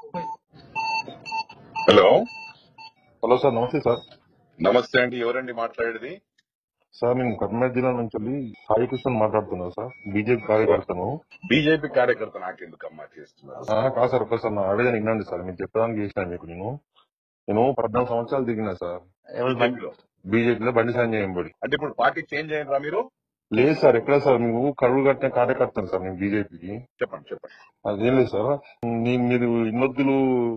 Hello hello sir నమస్తే sir నమస్తే అండి ఎవరండి మాట్లాడేది సార్ నేను కర్నూలు జిల్లా నుంచి వెళ్ళి సాయి కృష్ణ మాట్లాడుతున్నాను సార్ బీజేపీ కార్యకర్తను బీజేపీ కార్యకర్త నాకెందుకమ్మా చేస్తున్నారు ఆ, కాదు సార్ ఒకసారి నా అడిగా వినండి సార్ మీరు చెప్పడానికి చేసిన మీకు నేను నేను పద్నాలుగు సంవత్సరాలు దిగినా సార్ బీజేపీలో బీజేపీలో బండి సంజయ్ బడి అంటే ఇప్పుడు పార్టీ చేంజ్ అయ్యారా మీరు లేదు సార్ ఎక్కడ సార్ నువ్వు కరువు కట్టిన కార్యకర్తను సార్ నేను బీజేపీకి చెప్పండి చెప్పండి అదేం లేదు సార్ నీ- మీరు ఇన్నొద్దులు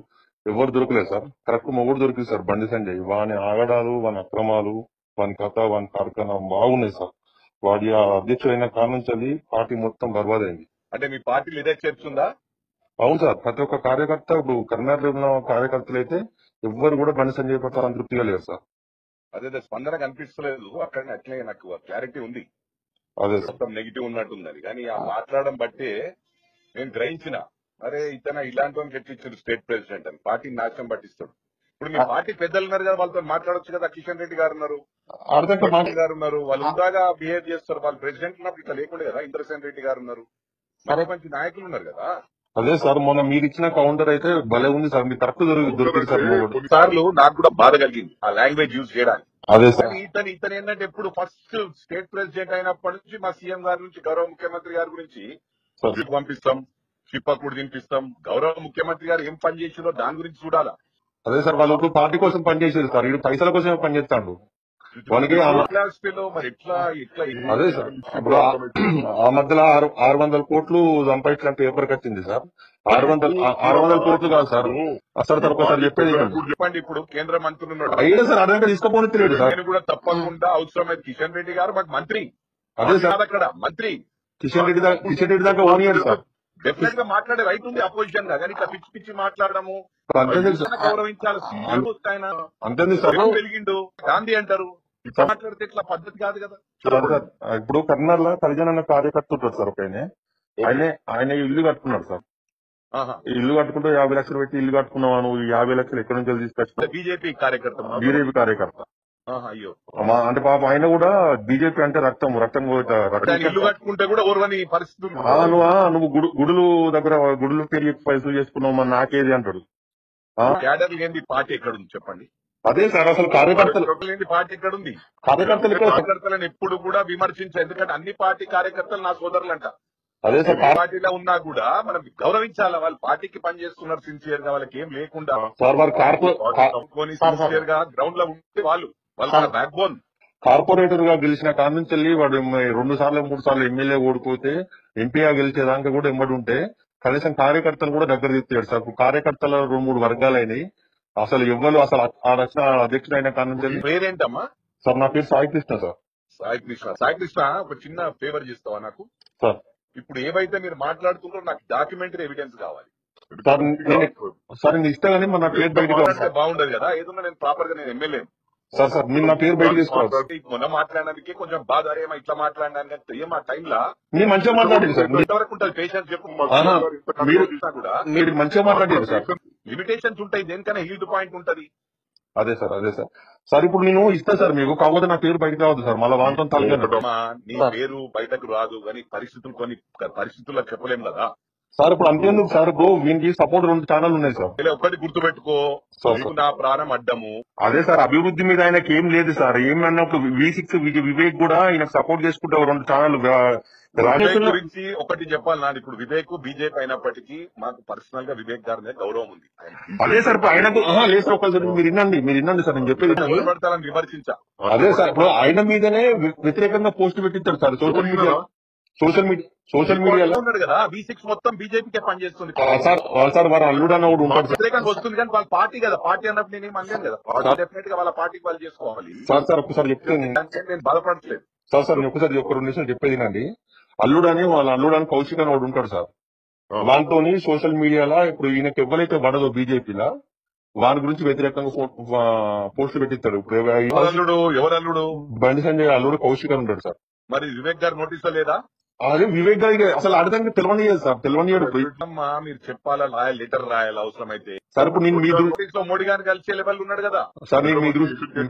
ఎవరు దొరకలేదు సార్ కరెక్ట్ మొగుడు దొరికింది సార్ బండి సంజయ్ వాని ఆగడాలు వాని అక్రమాలు వాని కథ వాని కార్యక్రమం బాగున్నాయి సార్ వాడి ఆ అధ్యక్షుడైన కారణం నుంచి వెళ్ళి పార్టీ మొత్తం బర్బాదైంది అంటే మీ పార్టీలో ఇదే చర్చ ఉందా అవును సార్ ప్రతి ఒక్క కార్యకర్త ఇప్పుడు కర్ణాటకలో ఉన్న కార్యకర్తలు అయితే ఎవ్వరు కూడా బండి సంజయ్ పట్ల సంతృప్తిగా లేరు సార్ అదే స్పందన కనిపిస్తలేదు అక్కడ అట్లే నాకు క్లారిటీ ఉంది అదే సార్ మొత్తం నెగిటివ్ ఉన్నట్టుందని కానీ ఆ మాట్లాడడం బట్టే నేను గ్రహించిన అరే ఇతన ఇలాంటి వానికి ఎట్లా ఇచ్చారు స్టేట్ ప్రెసిడెంట్ అని పార్టీని నాశనం పట్టిస్తాడు ఇప్పుడు మీ పార్టీ పెద్దలు ఉన్నారు కదా వాళ్ళతో మాట్లాడొచ్చు కదా కిషన్ రెడ్డి గారు ఉన్నారు అర్థం పాటిల్ గారు ఉన్నారు వాళ్ళు ఉందాగా బిహేవ్ చేస్తారు వాళ్ళు ప్రెసిడెంట్ ఉన్నప్పుడు ఇట్లా లేకుండా కదా ఇంద్రసేన్ రెడ్డి గారు ఉన్నారు మంచి మంచి నాయకులు ఉన్నారు కదా అదే సార్ మొన్న మీరు ఇచ్చిన కౌంటర్ అయితే భలే ఉంది సార్ మీరు కరెక్ట్ దొరికి దొరికింది సార్ మొగుడు. కొన్నిసార్లు నాకు కూడా బాధ కలిగింది ఆ లాంగ్వేజ్ యూజ్ చేయడానికి అదే సార్ కానీ ఇతను ఇతను ఏంటంటే ఎప్పుడు ఫస్ట్ స్టేట్ ప్రెసిడెంట్ అయినప్పటి నుంచి మా సీఎం గారి నుంచి గౌరవ ముఖ్యమంత్రి గారి గురించి సార్ ట్రిప్ పంపిస్తాం చిప్పకూడు తినిపిస్తాం గౌరవ ముఖ్యమంత్రి గారు ఏం పని చేసిందో దాని గురించి చూడాలా అదే సార్ వాళ్ళు ఇప్పుడు పార్టీ కోసం పనిచేసేది సార్ వీడు పైసల కోసమే పనిచేస్తాడు వానికి ఆ- క్లాస్ పిలో మరి ఎట్లా ఎట్లా అదే సార్ ఇప్పుడు ఆ- ఆ మధ్యలో ఆరు ఆరు వందల కోట్లు సంపాదించిన పేపర్ వచ్చింది సార్ ఆరు వందల ఆ- ఆరు వందల కోట్లు కాదు సార్ అసలు సార్ ఒకసారి చెప్పేది వినండి. ఇప్పుడు చెప్పండి ఇప్పుడు కేంద్ర మంత్రులు ఉన్నాడు అయ్యే సార్ అర్థం తీసుకపోని తెలియదు సార్ నేను కూడా తప్పకుండా అవసరమైతే కిషన్ రెడ్డి గారు మాకు మంత్రి అదే సార్ కాదు అక్కడ మంత్రి కిషన్ రెడ్డి దాకా కిషన్ రెడ్డి దాకా ఓనియండి సార్ డెఫినెట్ గా మాట్లాడే రైట్ ఉంది అపోజిషన్ గా కానీ ఇట్లా పిచ్చి పిచ్చి మాట్లాడడము అంతే తెలుసు. ఆయన గౌరవించాలి సీనియర్ ఆయన అంతే సార్ ఎవరు వెలిగిండు గాంధీ అంటారు ఇట్లా మాట్లాడితే ఇట్లా పద్ధతి కాదు కదా సార్ సార్ ఇప్పుడు కర్నూలులో పరిజన అన్న కార్యకర్త ఉంటాడు సార్ ఒక ఆయన ఆయనే ఆయన ఇల్లు కట్టుకున్నాడు సార్ ఆహా. ఈ ఇల్లు కట్టుకుంటూ యాభై లక్షలు పెట్టి ఇల్లు కట్టుకున్నావా నువ్వు ఈ యాభై లక్షలు ఎక్కడి నుంచి తీసుకొచ్చినావు బీజేపీ కార్యకర్త బీజేపీ కార్యకర్త ఆహా, అయ్యో మా అంటే పాప ఆయన కూడా బీజేపీ అంటే రక్తం రక్తం కూడా- అంటే ఆయన ఇల్లు రక్తం కట్టుకుంటే కూడా ఓర్వని పరిస్థితులు ఆ, నువ్వు ఆ, నువ్వు గుడు- గుడులు దగ్గర గుడులు పేరు చెప్పి పైసలు చేసుకున్నావు మరి నాకేది అంటాడు ఆ, క్యాడర్ లేని పార్టీ ఎక్కడ ఉంది చెప్పండి అదే సార్ అసలు కార్యకర్తలు లేని పార్టీ ఎక్కడ ఉంది కార్యకర్తలు ఇక్కడ కార్యకర్తలను ఎప్పుడు కూడా విమర్శించారు ఎందుకంటే అన్ని పార్టీ కార్యకర్తలు నా సోదరులు అంట అదే సార్ ఏ పార్టీలో ఉన్నా కూడా మనం గౌరవించాలి వాళ్ళు పార్టీకి పనిచేస్తున్నారు సిన్సియర్ గా వాళ్ళకి ఏం లేకుండా సార్ వారు కార్పొ కా- సిన్సియర్ గా గ్రౌండ్ లో ఉంటే వాళ్ళు వాళ్ళ బ్యాక్ బోన్ కార్పొరేటర్ గా గెలిచిన కాడ నుంచి వెళ్ళి వాడు ఎమ్మ- రెండు సార్లు మూడు సార్లు ఎమ్మెల్యే ఓడిపోతే ఎంపీగా గెలిచేదాకా కూడా ఎమ్మడి ఉంటే కనీసం కార్యకర్తలు కూడా దగ్గర తీస్తాడు సార్ ఇప్పుడు కార్యకర్తల రెండు మూడు వర్గాలైనవి అసలు ఎవ్వరు అసలు ఆ రచన అధ్యక్షుడు అయిన కాడ నుంచి వెళ్ళి పేరేంటమ్మా సార్ నా పేరు సాయి కృష్ణ సార్ సాయి కృష్ణ సాయి కృష్ణ ఒక చిన్న ఫేవర్ చేస్తావా నాకు సార్ ఇప్పుడు ఏవైతే మీరు మాట్లాడుతున్నారో నాకు డాక్యుమెంటరీ ఎవిడెన్స్ కావాలి సార్ నేను సార్ నేను ఇస్తా కానీ మరి నా పేరు బయటకు రాదు మాట్లాడితే సార్. బాగుండదు కదా ఏదన్నా నేను ప్రాపర్ గా నేను ఎమ్మెల్యే సార్ సార్ మీరు నా పేరు బయట తీసుకోవాలి మొన్న మాట్లాడడానికి కొంచెం బాధ అరే ఏమో ఇట్లా మాట్లాడడానికి ఏం ఆ టైంలో మీరు మంచిగా మాట్లాడింది సార్ మీరు- ఎంతవరకు ఉంటుంది పేషెన్స్ చెప్పు ఆహా. మీరు- చూసినా కూడా మీరు మంచిగా మాట్లాడారు సార్ లిమిటేషన్స్ ఉంటాయి దేనికైనా హీల్డ్ పాయింట్ ఉంటది అదే సార్ అదే సార్ సార్ ఇప్పుడు నేను ఇస్తా సార్ మీకు కాకపోతే నా పేరు బయటకు రావద్దు సార్ మళ్ళీ వాంతం తలగా అమ్మా, నీ పేరు బయటకు రాదు కానీ పరిస్థితులు కొన్ని పరిస్థితుల్లో చెప్పలేం కదా సార్ ఇప్పుడు అంతేందుకు సార్ ఇప్పుడు వీనికి సపోర్ట్ రెండు ఛానల్ ఉన్నాయి సార్ ఇలా ఒక్కటి గుర్తుపెట్టుకో సార్, నీకు నా ప్రాణం అడ్డము అదే సార్ అభివృద్ధి మీద ఆయనకి ఏం లేదు సార్ ఏమన్నప్పుడు వి సిక్స్ వివేక్ కూడా ఆయనకు సపోర్ట్ చేసుకుంటే ఒక రెండు ఛానల్ వివేక్ రాజకీయ గురించి ఒకటి చెప్పాలి నాది ఇప్పుడు వివేక్ బీజేపీ అయినప్పటికీ మాకు పర్సనల్ గా వివేక్ గారి మీద గౌరవం ఉంది అదే సార్ ఇప్పుడు ఆయనకు ఆహా, లేదు సార్ ఒకసారి మీరు వినండి మీరు వినండి సార్ నేను చెప్పేది వినండి. ఎవరు పడతారని విమర్శించా అదే సార్ ఇప్పుడు ఆయన మీదనే వ్య- వ్యతిరేకంగా పోస్ట్ పెట్టించారు sir social media social media social మీడియాలో ఉన్నాడు కదా బీ సిక్స్ మొత్తం బీజేపీకే పనిచేస్తుంది ఆ, సార్ ఆ, సార్ వారు అల్లుడు అన్న కూడా ఉంటాడు సార్ వ్యతిరేకంగా వస్తుంది కానీ వాళ్ళ పార్టీ కదా పార్టీ అన్నప్పుడు నేనేం అనలేను కదా పార్టీ డెఫినెట్ గా వాళ్ళ పార్టీకి వాళ్ళు చేసుకోవాలి సార్ సార్ ఒకసారి చెప్తే దానికి నేను బాధపడట్లేదు సార్ సార్ నేను ఒకసారి ఒక రెండు నిమిషాలు చెప్పేది వినండి అల్లుడు అని వాళ్ళ అల్లుడు అని కౌశిక్ అని వాడు ఉంటాడు సార్ వాటితోని సోషల్ మీడియాలో ఇప్పుడు ఈయనకి ఎవరైతే పడదో బీజేపీలో వారి గురించి వ్యతిరేకంగా పో- వా- పోస్టులు పెట్టిస్తాడు ఇప్పుడు ఎవ- ఎవరల్లుడు ఎవరల్లుడు బండి సంజయ్ అల్లుడు కౌశిక్ అని ఉంటాడు సార్ మరి వివేక్ గారు నోటీస్ లేదా అదే వివేక్ గారికి అసలు అడగడానికి తెలియనియదు సార్ తెలియనియడు అమ్మా మీరు చెప్పాలా రాయాలి లెటర్ రాయాలి అవసరమైతే సార్ ఇప్పుడు నేను మీ దృ- నోటీస్ లో మోడీ గారిని కలిసే లెవెల్ ఉన్నాడు కదా సార్ నేను మీ దృష్టి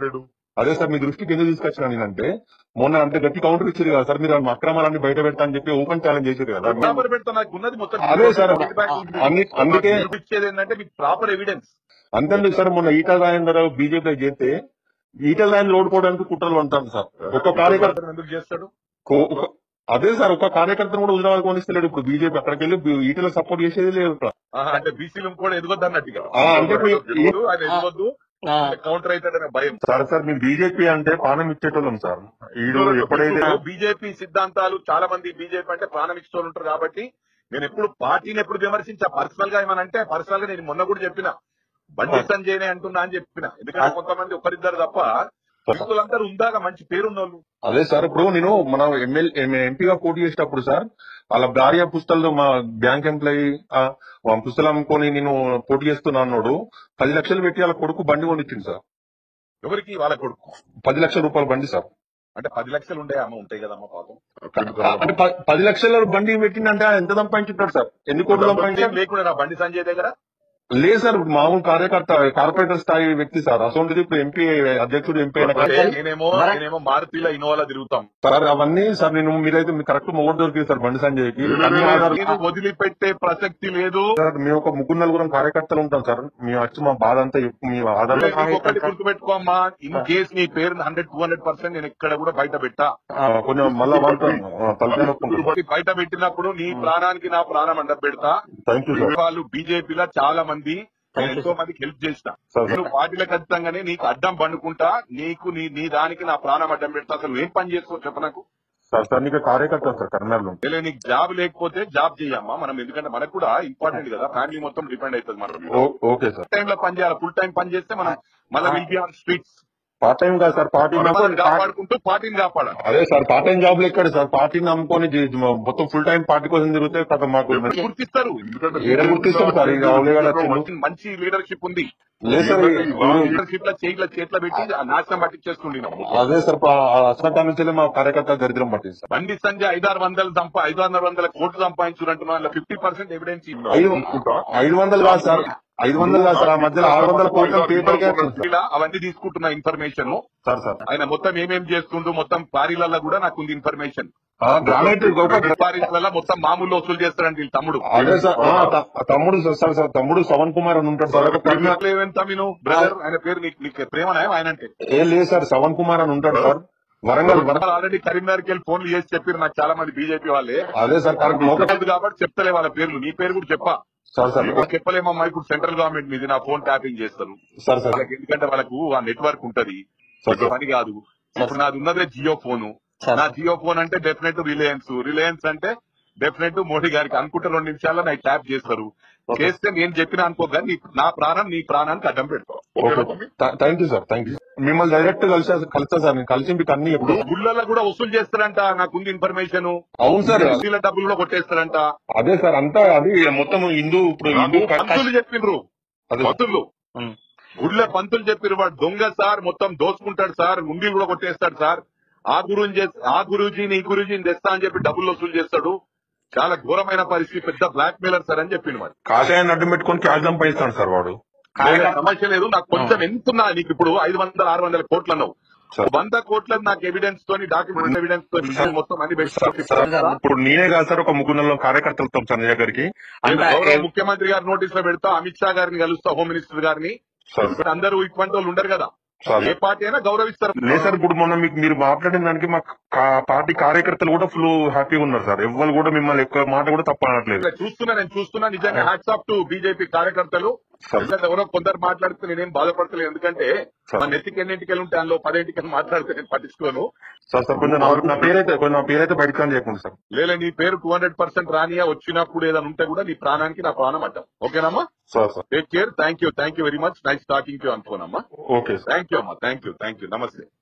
అదే సార్ మీ దృష్టికి ఎందుకు తీసుకొచ్చిన నేనంటే మొన్న అంటే గట్టి కౌంటర్ ఇచ్చారు కదా సార్ మీరు ఆ అక్రమాలన్నీ బయట పెడతా అని చెప్పి ఓపెన్ ఛాలెంజ్ చేశారు కదా బరాబర్ పెడతా నాకు ఉన్నది మొత్తం అదే సార్. feedback ఉంది. అన్ని- అందుకే- నాకు ఇచ్చేది ఏంటంటే మీకు ప్రాపర్ ఎవిడెన్స్ అంతేందుకు సార్ మొన్న ఈటల రాజేంద్ర బీజేపీ చేస్తే ఈటల రాజేంద్ర ఓడిపోవడానికి కుట్రలు ఉంటారు సార్ ఒక కార్యకర్త ఎందుకు చేస్తాడు కో- ఒక- అదే సార్ ఒక కార్యకర్తను కూడా హుజరాబాద్ కొనిస్తలేడు ఇప్పుడు బీజేపీ అక్కడికి వెళ్ళి ఈటల సపోర్ట్ చేసేది లేదు ఇక్కడ. ఆహా, అంటే బీసీలు కూడా ఎదగొద్దు అన్నట్టుగా ఆ, అంటే మీ- ఎదగొద్దు, ఆయన ఎదగొద్దు కౌంటర్ అవుతాడనే భయం సార్ సార్ మీ బీజేపీ అంటే పానం ఇచ్చేటోళ్ళం సార్ ఈడు ఎప్పుడైతే బీజేపీ సిద్ధాంతాలు చాలా మంది బీజేపీ అంటే ప్రాణం ఇస్తూ ఉంటారు కాబట్టి నేను ఎప్పుడు పార్టీని ఎప్పుడు విమర్శించా పర్సనల్ గా ఏమనంటే పర్సనల్ గా నేను మొన్న కూడా చెప్పిన బండి సంజయ్నే అంటున్నా అని చెప్పిన ఎందుకంటే కొంతమంది ఒకరిద్దరు తప్ప వ్యక్తులందరూ ఉందాక మంచి పేరున్న వాళ్ళు అదే సార్ ఇప్పుడు నేను మన ఎమ్మెల్యే ఎంపీగా పోటీ చేసేటప్పుడు సార్ వాళ్ళ భార్య పుస్తకాలు మా బ్యాంక్ ఎంప్లాయీ పుస్తకాలు అమ్ముకొని నేను పోటీ చేస్తున్నా అన్నాడు పది లక్షలు పెట్టి వాళ్ళ కొడుకు బండి కొనిచ్చింది సార్ ఎవరికి వాళ్ళ కొడుకు పది లక్షల రూపాయల బండి సార్ అంటే పది లక్షలు ఉండే అమ్మ ఉంటాయి కదమ్మా పాపం అంటే ప- పది లక్షల బండి పెట్టిందంటే ఆయన ఎంత సంపాదించుంటాడు సార్ ఎన్ని కోట్లు ఏం సంపాదించారు లేకుండా నా బండి సంజయ్ దగ్గర లేదు సార్ ఇప్పుడు మామూలు కార్యకర్త కార్పొరేటర్ స్థాయి వ్యక్తి సార్ అసలు ఇప్పుడు ఎంపీ అధ్యక్షుడు ఎంపీ అయిన అంటే కాదు. నేనేమో నేనేమో మారుతిలో ఇన్నోవాలో తిరుగుతాం సార్ అవన్నీ సార్ నేను మీరైతే మీకు కరెక్ట్ మొగడు దొరికింది సార్ బండి సంజయ్కి అన్ని ఆధారాలు నేను వదిలిపెట్టే ప్రసక్తి లేదు సార్ మేము ఒక ముగ్గురు నలుగురం కార్యకర్తలు ఉంటాం సార్ మేము వచ్చి మా బాధ అంతా చెప్పు మీ ఆధార్ నీకు ఒక్కటి గుర్తుపెట్టుకోమ్మా ఇన్ కేస్ నీ పేరు హండ్రెడ్ టూ హండ్రెడ్ పర్సెంట్ నేను ఎక్కడ కూడా బయట పెట్టా కొంచెం మళ్ళా వాళ్ళతో తలకాయ నొప్పి ఉంటుంది ఒకటి బయట పెట్టినప్పుడు నీ ప్రాణానికి నా ప్రాణం అండ పెడతా థ్యాంక్ యూ సార్ వాళ్ళు బీజేపీలో చాలా మంది నేను ఎంతో మందికి హెల్ప్ చేసిన సార్ నేను పార్టీల ఖచ్చితంగానే నీకు అడ్డం పండుకుంటా నీకు నీ నీ దానికి నా ప్రాణం అడ్డం పెడతా అసలు ఏం పని చేసుకో చెప్ప నాకు సార్ సార్ నీకు కార్యకర్త సార్ కర్నూలు లేదు నీకు జాబ్ లేకపోతే జాబ్ చేయమ్మా మనం ఎందుకంటే మనకు కూడా ఇంపార్టెంట్ కదా ఫ్యామిలీ మొత్తం డిపెండ్ అవుతుంది మనం ఓకే సార్ టైం లో పని చేయాలి ఫుల్ టైం పని చేస్తే మనం మళ్ళీ will be on streets part time కాదు సార్ పార్టీ కాపాడుకుంటూ పార్టీని కాపాడాలి అదే సార్ పార్ట్ టైం జాబ్ ఎక్కడ సార్ పార్టీని నమ్ముకొని జీ- మొత్తం ఫుల్ టైం పార్టీ కోసం తిరిగితే కదా మాకు గుర్తిస్తారు ఎందుకంటే ఏడ గుర్తిస్తారు సార్ ఇక అవలేగాడు వచ్చిండు. మంచి- మంచి లీడర్షిప్ ఉంది లేదు సార్ ఈ- లీడర్షిప్ లో చేయిల చేతిలో పెట్టి ఆ నాశనం పట్టించేస్తుంది అదే సార్ అసలు నుంచి మా కార్యకర్త దరిద్రం పట్టింది సార్ బండి సంజయ్ ఐదారు వందలు సంపా ఐదు వందల వందల కోట్లు సంపాదించుకుంటున్నా ఫిఫ్టీ పర్సెంట్ ఎవిడెన్స్ ఐదు ఐదు వందలు కాదు సార్ ఐదు వందలు కాదు సార్ ఆ మధ్యలో ఆరు వందల కోట్ల పేపర్ అవన్నీ తీసుకుంటున్న ఇన్ఫర్మేషన్ సార్ సార్ ఆయన మొత్తం ఏమేం చేస్తుండ్రు మొత్తం పారీలలో కూడా నాకు ఉంది ఇన్ఫర్మేషన్ గ్రానైట్ గొప్ప పారీలలో మొత్తం మామూలు వసూలు చేస్తారండి వీళ్ళ తమ్ముడు అదే సార్ ఆ, త- తమ్ముడు సార్ సార్ తమ్ముడు పవన్ కుమార్ అని ఉంటాడు సార్ ఒక కర్ణ- ఏమేంత మీను బ్రదర్ ఆయన పేరు నీకు నీకు ప్రేమనా ఆయన అంటే ఏం లేదు సార్ పవన్ కుమార్ అని ఉంటాడు సార్ వరంగల్ వరంగల్ ఆల్రెడీ కరీంనగర్కి వెళ్ళి ఫోన్లు చేసి చెప్పారు నాకు చాలా మంది బీజేపీ వాళ్ళే అదే సార్ కరెక్ట్ లోకల్ లేదు కాబట్టి చెప్తలే వాళ్ళ పేర్లు నీ పేరు కూడా చెప్పా సార్ సార్ ఇప్పుడు చెప్పలేమమ్మా ఇప్పుడు సెంట్రల్ గవర్నమెంట్ మీది నా ఫోన్ ట్యాపింగ్ చేస్తారు సార్ సార్ వాళ్ళకి ఎందుకంటే వాళ్ళకు ఆ నెట్వర్క్ ఉంటది సార్ ఇది పని కాదు ఇప్పుడు నాది ఉన్నదే జియో ఫోను సార్. నా జియో ఫోన్ అంటే డెఫినెట్ రిలయన్స్ రిలయన్స్ అంటే డెఫినెట్ మోడీ గారికి అనుకుంటే రెండు నిమిషాల్లో నాకు ట్యాప్ చేస్తారు చేస్తే నేను చెప్పిన అనుకోగా నీ నా ప్రాణం నీ ప్రాణానికి అడ్డం పెడతావు okay thank you sir thank you మిమ్మల్ని డైరెక్ట్ కలిసా కలుస్తా సార్ నేను కలిసి మీకు అన్ని ఎప్పుడు గుళ్ళల్లో కూడా వసూలు చేస్తారంట నాకుంది ఇన్ఫర్మేషన్ అవును సార్ ఎస్సీల డబ్బులు కూడా కొట్టేస్తారంట అదే సార్ అంతా అది మొత్తం హిందూ ఇప్పుడు హిందూ నాకు పంతులు చెప్పిండ్రు అదే పంతులు ఉమ్. గుళ్ళ పంతులు చెప్పిన వాడు దొంగ సార్ మొత్తం దోసుకుంటాడు సార్ ఉండి కూడా కొట్టేస్తాడు సార్ ఆ గురువుని చేస్- ఆ గురూజీని ఈ గురూజీని తెస్తా అని చెప్పి డబ్బులు వసూలు చేస్తాడు చాలా ఘోరమైన పరిస్థితి పెద్ద బ్లాక్ మెయిలర్ సార్ అని చెప్పిండు మరి కాషాయాన్ని అడ్డం పెట్టుకొని క్యాష్ సంపాదిస్తాడు సార్ వాడు ఆయన సమస్య లేదు నాకు కొంచెం ఎంతున్నా నీకు ఇప్పుడు ఐదు వందల ఆరు వందల కోట్లు అన్నావు సార్. వంద కోట్ల నాకు ఎవిడెన్స్ తోని డాక్యుమెంట్ ఎవిడెన్స్ తోని మొత్తం అన్ని పెట్టి సార్, ఇప్పుడు నేనే కాదు సార్ ఒక ముగ్గురు నెలల కార్యకర్తలు వస్తాం సార్ నీ దగ్గరికి నేను అంటే గౌరవ ముఖ్యమంత్రి గారి నోటీస్ లో పెడతా అమిత్ షా గారిని కలుస్తా హోమ్ మినిస్టర్ గారిని సార్ ఇప్పుడు అందరూ ఇటువంటి వాళ్ళు ఉండరు కదా సార్ ఏ పార్టీ అయినా గౌరవిస్తారు లేదు సార్ ఇప్పుడు మొన్న మీకు మీరు మాట్లాడిన దానికి మా కా- పార్టీ కార్యకర్తలు కూడా ఫుల్ హ్యాపీగా ఉన్నారు సార్ ఎవ్వరు కూడా మిమ్మల్ని ఎక్కువ మాట కూడా తప్ప అనట్లేదు ఇలా చూస్తున్నా నేను చూస్తున్నా నిజంగా హ్యాట్స్ ఆఫ్ టు బీజేపీ కార్యకర్తలు సార్. ఎందుకంటే ఎవరో కొందరు మాట్లాడితే నేనేం బాధపడతలేదు ఎందుకంటే సార్. మన నెత్తికి ఎన్నింటికి ఉంటే అందులో పదింటికి మాట్లాడితే నేను పట్టించుకోను సార్ సార్ కొంచెం నా- నా పేరైతే కొంచెం నా పేరైతే బయటకు అని చేయకుండా సార్ లేదా నీ పేరు టూ హండ్రెడ్ పర్సెంట్ రానియా వచ్చినప్పుడు ఏదైనా ఉంటే కూడా నీ ప్రాణానికి నా ప్రాణం అడ్డం ఓకేనమ్మా sir sir take care thank you thank you very much nice talking to అనుకోనమ్మా ఓకే సార్ థ్యాంక్ యూ అమ్మా థ్యాంక్ యూ థ్యాంక్ యూ నమస్తే